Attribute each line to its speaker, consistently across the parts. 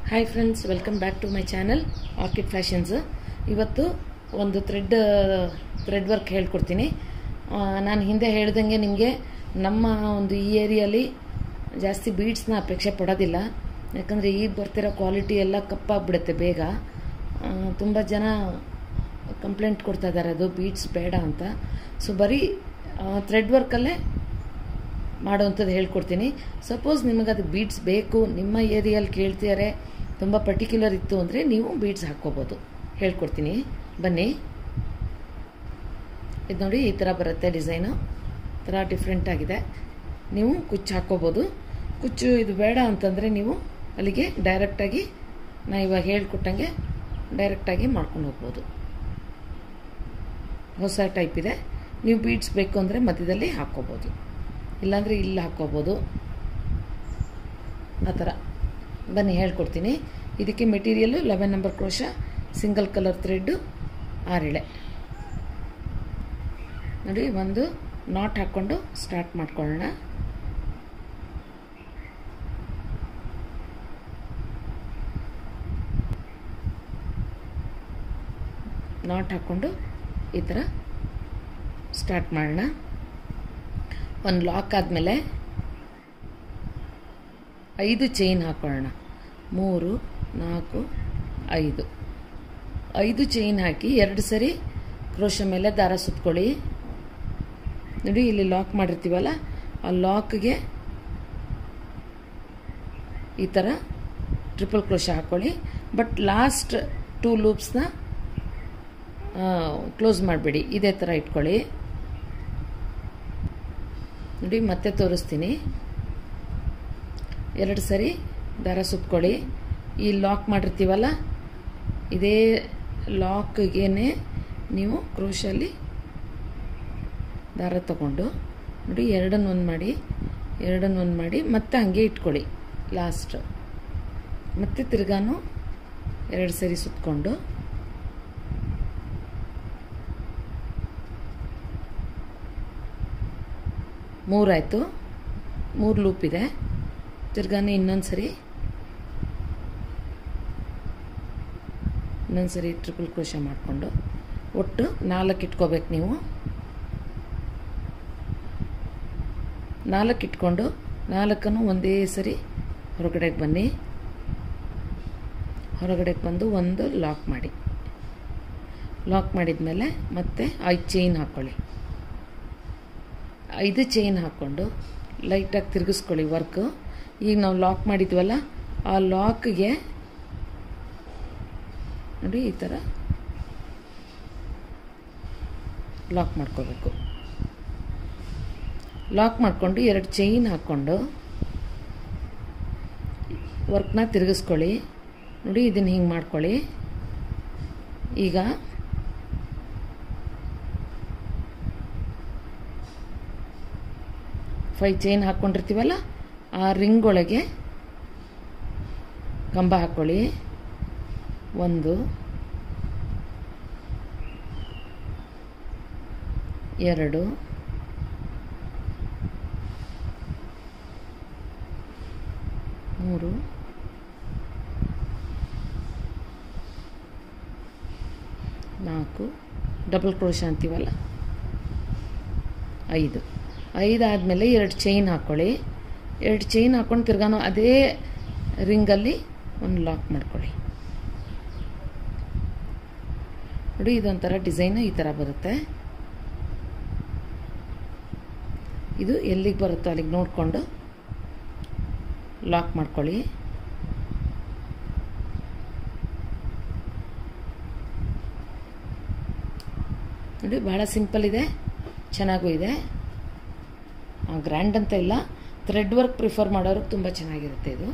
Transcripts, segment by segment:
Speaker 1: hi friends welcome back to my channel orchid fashions ಇವತ್ತು ಒಂದು thread thread work ಹೇಳ್ಕೊಡ್ತೀನಿ ಆ, ನಾನು ಹಿಂದೆ ಹೇಳ್ದಂಗೆ ನಿಮಗೆ ನಮ್ಮ ಒಂದು ಈ ಏರಿಯಲ್ಲಿ ಜಾಸ್ತಿ ಬೀಡ್ಸ್ನ ಅಪೇಕ್ಷೆ ಪಡೋದಿಲ್ಲ ಯಾಕಂದರೆ ಈಗ ಬರ್ತಿರೋ ಕ್ವಾಲಿಟಿ ಎಲ್ಲ ಕಪ್ಪಾಗ್ಬಿಡುತ್ತೆ ಬೇಗ ತುಂಬ ಜನ ಕಂಪ್ಲೇಂಟ್ ಕೊಡ್ತಾ ಇದ್ದಾರೆ ಅದು ಬೀಡ್ಸ್ ಬೇಡ ಅಂತ ಸೊ ಬರೀ ಥ್ರೆಡ್ ವರ್ಕಲ್ಲೇ ಮಾಡೋವಂಥದ್ದು ಹೇಳ್ಕೊಡ್ತೀನಿ ಸಪೋಸ್ ನಿಮಗೆ ಅದು ಬೀಡ್ಸ್ ಬೇಕು ನಿಮ್ಮ ಏರಿಯಲ್ಲಿ ಕೇಳ್ತಿದ್ದಾರೆ ತುಂಬ ಪರ್ಟಿಕ್ಯುಲರ್ ಇತ್ತು ಅಂದರೆ ನೀವು ಬೀಡ್ಸ್ ಹಾಕ್ಕೋಬೋದು ಹೇಳ್ಕೊಡ್ತೀನಿ ಬನ್ನಿ ಇದು ನೋಡಿ ಈ ಥರ ಬರುತ್ತೆ ಡಿಸೈನು ಥರ ಡಿಫ್ರೆಂಟ್ ಆಗಿದೆ ನೀವು ಕುಚ್ಚು ಹಾಕ್ಕೋಬೋದು ಕುಚ್ಚು ಇದು ಬೇಡ ಅಂತಂದರೆ ನೀವು ಅಲ್ಲಿಗೆ ಡೈರೆಕ್ಟಾಗಿ ನಾ ಇವಾಗ ಹೇಳ್ಕೊಟ್ಟಂಗೆ ಡೈರೆಕ್ಟಾಗಿ ಮಾಡ್ಕೊಂಡು ಹೋಗ್ಬೋದು ಹೊಸ ಟೈಪ್ ಇದೆ ನೀವು ಬೀಡ್ಸ್ ಬೇಕು ಅಂದರೆ ಮಧ್ಯದಲ್ಲಿ ಹಾಕ್ಕೋಬೋದು ಇಲ್ಲಾಂದರೆ ಇಲ್ಲಿ ಹಾಕ್ಕೋಬೋದು ಆ ಥರ ಬನ್ನಿ ಹೇಳ್ಕೊಡ್ತೀನಿ ಇದಕ್ಕೆ material eleven number crochet single colour thread ಆರೆಳೆ ನೋಡಿ ಒಂದು ನಾಟ್ ಹಾಕ್ಕೊಂಡು ಸ್ಟಾರ್ಟ್ ಮಾಡ್ಕೊಳ್ಳೋಣ ನಾಟ್ ಹಾಕ್ಕೊಂಡು ಈ ಥರ ಸ್ಟಾರ್ಟ್ ಮಾಡೋಣ ಒಂದು ಲಾಕ್ ಆದಮೇಲೆ ಐದು ಚೈನ್ ಹಾಕೊಳ್ಳೋಣ ಮೂರು ನಾಲ್ಕು ಐದು ಐದು ಚೈನ್ ಹಾಕಿ ಎರಡು ಸರಿ ಕ್ರೋಶ ಮೇಲೆ ದಾರ ಸುತ್ಕೊಳ್ಳಿ ನೋಡಿ ಇಲ್ಲಿ ಲಾಕ್ ಮಾಡಿರ್ತೀವಲ್ಲ ಆ ಲಾಕ್ಗೆ ಈ ಥರ ಟ್ರಿಪಲ್ ಕ್ರೋಶ ಹಾಕ್ಕೊಳ್ಳಿ ಬಟ್ ಲಾಸ್ಟ್ ಟೂ ಲೂಪ್ಸ್ನ ಕ್ಲೋಸ್ ಮಾಡಬೇಡಿ ಇದೇ ಥರ ಇಟ್ಕೊಳ್ಳಿ ನೋಡಿ ಮತ್ತೆ ತೋರಿಸ್ತೀನಿ ಎರಡು ಸರಿ ದಾರ ಸುತ್ಕೊಳ್ಳಿ ಈ ಲಾಕ್ ಮಾಡಿರ್ತೀವಲ್ಲ ಇದೇ ಲಾಕ್ಗೇನೆ ನೀವು ಕ್ರೋಶಲ್ಲಿ ದಾರ ತಗೊಂಡು ನೋಡಿ ಎರಡನ್ನು ಒಂದು ಮಾಡಿ ಎರಡನ್ನು ಒಂದು ಮಾಡಿ ಮತ್ತೆ ಹಾಗೆ ಇಟ್ಕೊಳ್ಳಿ ಲಾಸ್ಟ್ ಮತ್ತೆ ತಿರ್ಗಾನು ಎರಡು ಸರಿ ಸುತ್ಕೊಂಡು ಮೂರಾಯಿತು ಮೂರು ಲೂಪ್ ಇದೆ ತಿರ್ಗಾನೆ ಇನ್ನೊಂದು ಸರಿ ಇನ್ನೊಂದು ಸರಿ ಟ್ರಿಪಲ್ ಕ್ರೋಶ ಮಾಡಿಕೊಂಡು ಒಟ್ಟು ನಾಲ್ಕು ಇಟ್ಕೋಬೇಕು ನೀವು ನಾಲ್ಕು ಇಟ್ಕೊಂಡು ನಾಲ್ಕನ್ನು ಒಂದೇ ಸರಿ ಹೊರಗಡೆಗೆ ಬನ್ನಿ ಹೊರಗಡೆಗೆ ಬಂದು ಒಂದು ಲಾಕ್ ಮಾಡಿ ಲಾಕ್ ಮಾಡಿದ ಮೇಲೆ ಮತ್ತೆ ಐದು ಚೈನ್ ಹಾಕ್ಕೊಳ್ಳಿ ಐದು ಚೈನ್ ಹಾಕ್ಕೊಂಡು ಲೈಟಾಗಿ ತಿರುಗಿಸ್ಕೊಳ್ಳಿ ವರ್ಕು ಈಗ ನಾವು ಲಾಕ್ ಮಾಡಿದ್ವಲ್ಲ ಆ ಲಾಕ್ಗೆ ನೋಡಿ ಈ ಥರ ಲಾಕ್ ಮಾಡ್ಕೋಬೇಕು ಲಾಕ್ ಮಾಡಿಕೊಂಡು ಎರಡು ಚೈನ್ ಹಾಕ್ಕೊಂಡು ವರ್ಕ್ನ ತಿರುಗಿಸ್ಕೊಳ್ಳಿ ನೋಡಿ ಇದನ್ನು ಹಿಂಗೆ ಮಾಡ್ಕೊಳ್ಳಿ ಈಗ ಫೈವ್ ಚೈನ್ ಹಾಕ್ಕೊಂಡಿರ್ತೀವಲ್ಲ ಆ ರಿಂಗ್ ಒಳಗೆ ಕಂಬ ಹಾಕ್ಕೊಳ್ಳಿ ಒಂದು ಎರಡು ಮೂರು ನಾಲ್ಕು ಡಬಲ್ ಕ್ರೋಶ ಅಂತೀವಲ್ಲ ಐದು ಐದು ಆದಮೇಲೆ ಎರಡು ಚೈನ್ ಹಾಕ್ಕೊಳ್ಳಿ ಎರಡು ಚೈನ್ ಹಾಕ್ಕೊಂಡು ತಿರ್ಗಾನು ಅದೇ ರಿಂಗಲ್ಲಿ ಒಂದು ಲಾಕ್ ಮಾಡ್ಕೊಳ್ಳಿ ನೋಡಿ ಇದೊಂಥರ ಡಿಸೈನು ಈ ಥರ ಬರುತ್ತೆ ಇದು ಎಲ್ಲಿಗೆ ಬರುತ್ತೋ ಅಲ್ಲಿಗೆ ನೋಡಿಕೊಂಡು ಲಾಕ್ ಮಾಡ್ಕೊಳ್ಳಿ ನೋಡಿ ಭಾಳ ಸಿಂಪಲ್ ಇದೆ ಚೆನ್ನಾಗೂ ಇದೆ ಗ್ರ್ಯಾಂಡ್ ಅಂತ ಇಲ್ಲ ಥ್ರೆಡ್ ವರ್ಕ್ ಪ್ರಿಫರ್ ಮಾಡೋರು ತುಂಬ ಚೆನ್ನಾಗಿರುತ್ತೆ ಇದು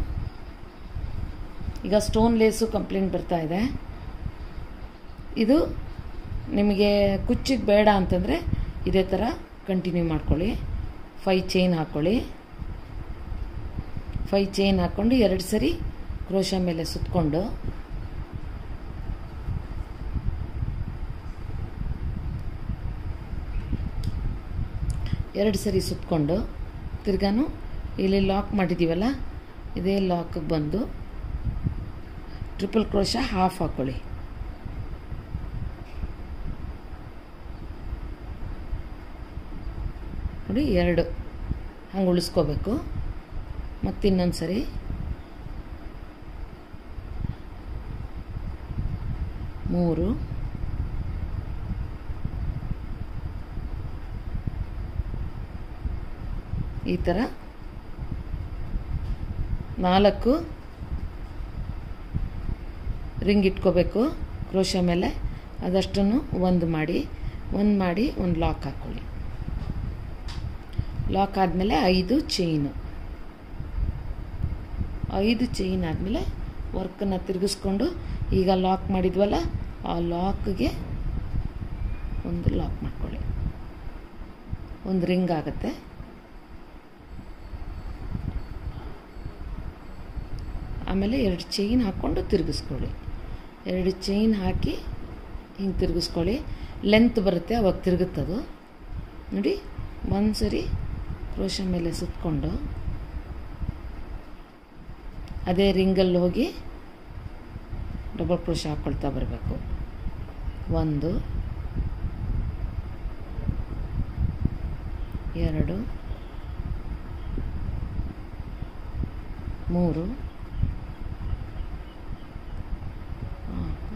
Speaker 1: ಈಗ ಸ್ಟೋನ್ ಲೇಸು ಕಂಪ್ಲೇಂಟ್ ಬರ್ತಾ ಇದೆ ಇದು ನಿಮಗೆ ಕುಚ್ಚಿಗೆ ಬೇಡ ಅಂತಂದರೆ ಇದೇ ಥರ ಕಂಟಿನ್ಯೂ ಮಾಡ್ಕೊಳ್ಳಿ ಫೈ ಚೈನ್ ಹಾಕ್ಕೊಳ್ಳಿ ಫೈ ಚೈನ್ ಹಾಕ್ಕೊಂಡು ಎರಡು ಸರಿ ಕ್ರೋಶ ಮೇಲೆ ಸುತ್ತಕೊಂಡು ಎರಡು ಸರಿ ಸುತ್ತಕೊಂಡು ತಿರ್ಗಾನು ಇಲ್ಲಿ ಲಾಕ್ ಮಾಡಿದ್ದೀವಲ್ಲ ಇದೇ ಲಾಕ್ಗೆ ಬಂದು ಟ್ರಿಪಲ್ ಕ್ರೋಶ ಹಾಫ್ ಹಾಕ್ಕೊಳ್ಳಿ ನೋಡಿ ಎರಡು ಹಂಗೆ ಉಳಿಸ್ಕೋಬೇಕು ಮತ್ತಿನ್ನೊಂದು ಸರಿ ಮೂರು ಈ ಥರ ನಾಲ್ಕು ರಿಂಗ್ ಇಟ್ಕೋಬೇಕು ಕ್ರೋಶ ಮೇಲೆ ಅದಷ್ಟನ್ನು ಒಂದು ಮಾಡಿ ಒಂದು ಮಾಡಿ ಒಂದು ಲಾಕ್ ಹಾಕ್ಕೊಳ್ಳಿ ಲಾಕ್ ಆದಮೇಲೆ ಐದು ಚೈನು ಐದು ಚೈನ್ ಆದಮೇಲೆ ವರ್ಕನ್ನು ತಿರುಗಿಸ್ಕೊಂಡು ಈಗ ಲಾಕ್ ಮಾಡಿದ್ವಲ್ಲ ಆ ಲಾಕ್ಗೆ ಒಂದು ಲಾಕ್ ಮಾಡ್ಕೊಳ್ಳಿ ಒಂದು ರಿಂಗ್ ಆಗುತ್ತೆ ಆಮೇಲೆ ಎರಡು ಚೈನ್ ಹಾಕ್ಕೊಂಡು ತಿರುಗಿಸ್ಕೊಳ್ಳಿ ಎರಡು ಚೈನ್ ಹಾಕಿ ಹಿಂಗೆ ತಿರುಗಿಸ್ಕೊಳ್ಳಿ ಲೆಂತ್ ಬರುತ್ತೆ ಅವಾಗ ತಿರುಗುತ್ತದು ನೋಡಿ ಒಂದು ಸರಿ ಕ್ರೋಶ ಮೇಲೆ ಸುತ್ತಕೊಂಡು ಅದೇ ರಿಂಗಲ್ಲಿ ಹೋಗಿ ಡಬಲ್ ಕ್ರೋಶ ಹಾಕ್ಕೊಳ್ತಾ ಬರಬೇಕು ಒಂದು ಎರಡು ಮೂರು ನಾಲ್ಕು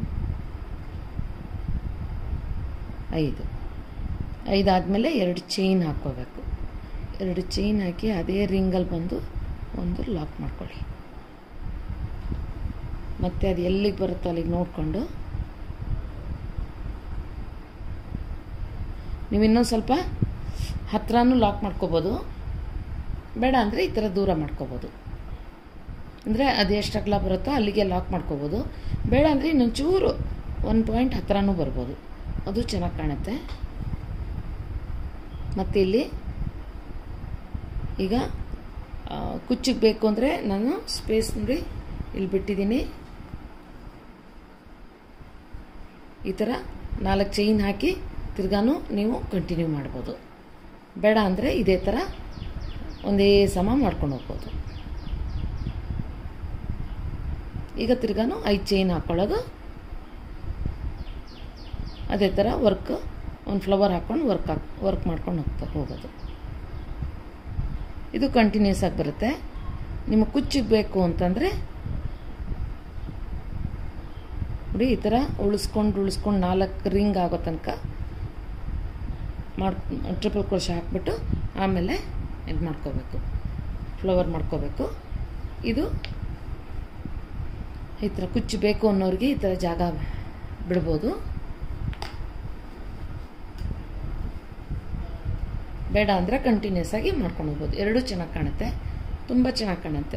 Speaker 1: ಐದು ಐದಾದಮೇಲೆ ಎರಡು ಚೈನ್ ಹಾಕ್ಕೋಬೇಕು ಎರಡು ಚೈನ್ ಹಾಕಿ ಅದೇ ರಿಂಗಲ್ಲಿ ಬಂದು ಒಂದು ಲಾಕ್ ಮಾಡ್ಕೊಳ್ಳಿ ಮತ್ತು ಅದು ಎಲ್ಲಿಗೆ ಬರುತ್ತೋ ಅಲ್ಲಿಗೆ ನೋಡಿಕೊಂಡು ನೀವು ಇನ್ನೊಂದು ಸ್ವಲ್ಪ ಹತ್ರನೂ ಲಾಕ್ ಮಾಡ್ಕೋಬೋದು ಬೇಡ ಅಂದರೆ ಈ ಥರ ದೂರ ಮಾಡ್ಕೋಬೋದು ಅಂದರೆ ಅದು ಎಷ್ಟು ಅಗಲ ಬರುತ್ತೋ ಅಲ್ಲಿಗೆ ಲಾಕ್ ಮಾಡ್ಕೋಬೋದು ಬೇಡ ಅಂದರೆ ಇನ್ನೊಂದು ಚೂರು ಒಂದು ಪಾಯಿಂಟ್ ಹತ್ರನೂ ಬರ್ಬೋದು ಅದು ಚೆನ್ನಾಗಿ ಕಾಣುತ್ತೆ ಮತ್ತು ಇಲ್ಲಿ ಈಗ ಕುಚ್ಚಿಗೆ ಬೇಕು ಅಂದರೆ ನಾನು ಸ್ಪೇಸ್ ನೋಡಿ ಇಲ್ಲಿ ಬಿಟ್ಟಿದ್ದೀನಿ ಈ ಥರ ನಾಲ್ಕು ಚೈನ್ ಹಾಕಿ ತಿರ್ಗಾನು ನೀವು ಕಂಟಿನ್ಯೂ ಮಾಡ್ಬೋದು ಬೇಡ ಅಂದರೆ ಇದೇ ಥರ ಒಂದೇ ಸಮ ಮಾಡ್ಕೊಂಡು ಹೋಗ್ಬೋದು ಈಗ ತಿರ್ಗಾನು ಐದು ಚೈನ್ ಹಾಕ್ಕೊಳ್ಳೋದು ಅದೇ ಥರ ವರ್ಕ್ ಒಂದು ಫ್ಲವರ್ ಹಾಕ್ಕೊಂಡು ವರ್ಕ್ ಹಾಕ್ ವರ್ಕ್ ಮಾಡ್ಕೊಂಡು ಹೋಗ್ತಾ ಹೋಗೋದು ಇದು ಕಂಟಿನ್ಯೂಸ್ ಆಗಿ ಬರುತ್ತೆ ನಿಮಗೆ ಕುಚ್ಚಿಗೆ ಬೇಕು ಅಂತಂದರೆ ನೋಡಿ ಈ ಥರ ಉಳಿಸ್ಕೊಂಡು ಉಳಿಸ್ಕೊಂಡು ನಾಲ್ಕು ರಿಂಗ್ ಆಗೋ ತನಕ ಮಾಡ್ ಟ್ರಿಪಲ್ ಕ್ರೋಶ ಹಾಕ್ಬಿಟ್ಟು ಆಮೇಲೆ ಇದು ಮಾಡ್ಕೋಬೇಕು ಫ್ಲವರ್ ಮಾಡ್ಕೋಬೇಕು ಇದು ಈ ಥರ ಕುಚ್ಚು ಬೇಕು ಅನ್ನೋರಿಗೆ ಈ ಥರ ಜಾಗ ಬಿಡ್ಬೋದು ಬೇಡ ಅಂದರೆ ಕಂಟಿನ್ಯೂಸ್ ಆಗಿ ಮಾಡ್ಕೊಂಡು ಹೋಗ್ಬೋದು ಎರಡೂ ಚೆನ್ನಾಗಿ ಕಾಣುತ್ತೆ ತುಂಬ ಚೆನ್ನಾಗಿ ಕಾಣುತ್ತೆ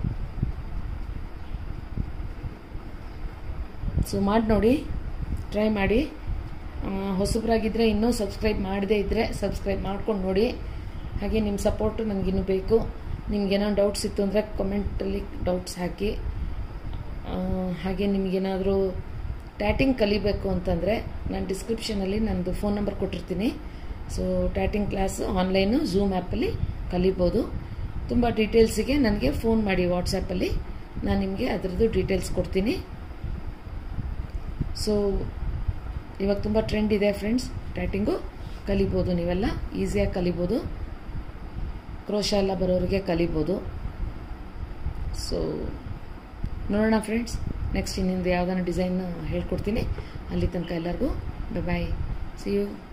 Speaker 1: ಸೊ ಮಾಡಿ ನೋಡಿ ಟ್ರೈ ಮಾಡಿ ಹೊಸಬ್ರಾಗಿದ್ದರೆ ಇನ್ನೂ ಸಬ್ಸ್ಕ್ರೈಬ್ ಮಾಡದೇ ಇದ್ದರೆ ಸಬ್ಸ್ಕ್ರೈಬ್ ಮಾಡ್ಕೊಂಡು ನೋಡಿ ಹಾಗೆ ನಿಮ್ಮ ಸಪೋರ್ಟು ನನಗಿನ್ನೂ ಬೇಕು ನಿಮ್ಗೇನೋ ಡೌಟ್ಸ್ ಇತ್ತು ಅಂದರೆ ಕಮೆಂಟಲ್ಲಿ ಡೌಟ್ಸ್ ಹಾಕಿ ಹಾಗೆ ನಿಮಗೇನಾದರೂ ಟ್ಯಾಟಿಂಗ್ ಕಲಿಬೇಕು ಅಂತಂದರೆ ನಾನು ಡಿಸ್ಕ್ರಿಪ್ಷನಲ್ಲಿ ನನ್ನದು ಫೋನ್ ನಂಬರ್ ಕೊಟ್ಟಿರ್ತೀನಿ so tatting class online zoom ಆ್ಯಪಲ್ಲಿ ಕಲಿಬೋದು ತುಂಬ ಡೀಟೇಲ್ಸಿಗೆ ನನಗೆ ಫೋನ್ ಮಾಡಿ ವಾಟ್ಸಪ್ಪಲ್ಲಿ ನಾನು ನಿಮಗೆ ಅದರದ್ದು ಡೀಟೇಲ್ಸ್ ಕೊಡ್ತೀನಿ ಸೊ ಇವಾಗ ತುಂಬ ಟ್ರೆಂಡ್ ಇದೆ ಫ್ರೆಂಡ್ಸ್ ಟ್ಯಾಟಿಂಗು ಕಲಿಬೋದು ನೀವೆಲ್ಲ ಈಸಿಯಾಗಿ ಕಲಿಬೋದು ಕ್ರೋಶ ಎಲ್ಲ ಬರೋರಿಗೆ ಕಲಿಬೋದು ಸೊ ನೋಡೋಣ ಫ್ರೆಂಡ್ಸ್ ನೆಕ್ಸ್ಟ್ ಇನ್ನಿಂದ ಯಾವುದಾನ ಡಿಸೈನ್ ಹೇಳ್ಕೊಡ್ತೀನಿ ಅಲ್ಲಿ ತನಕ ಎಲ್ಲರಿಗೂ ಬಾಯ್ ಸಿ ಯು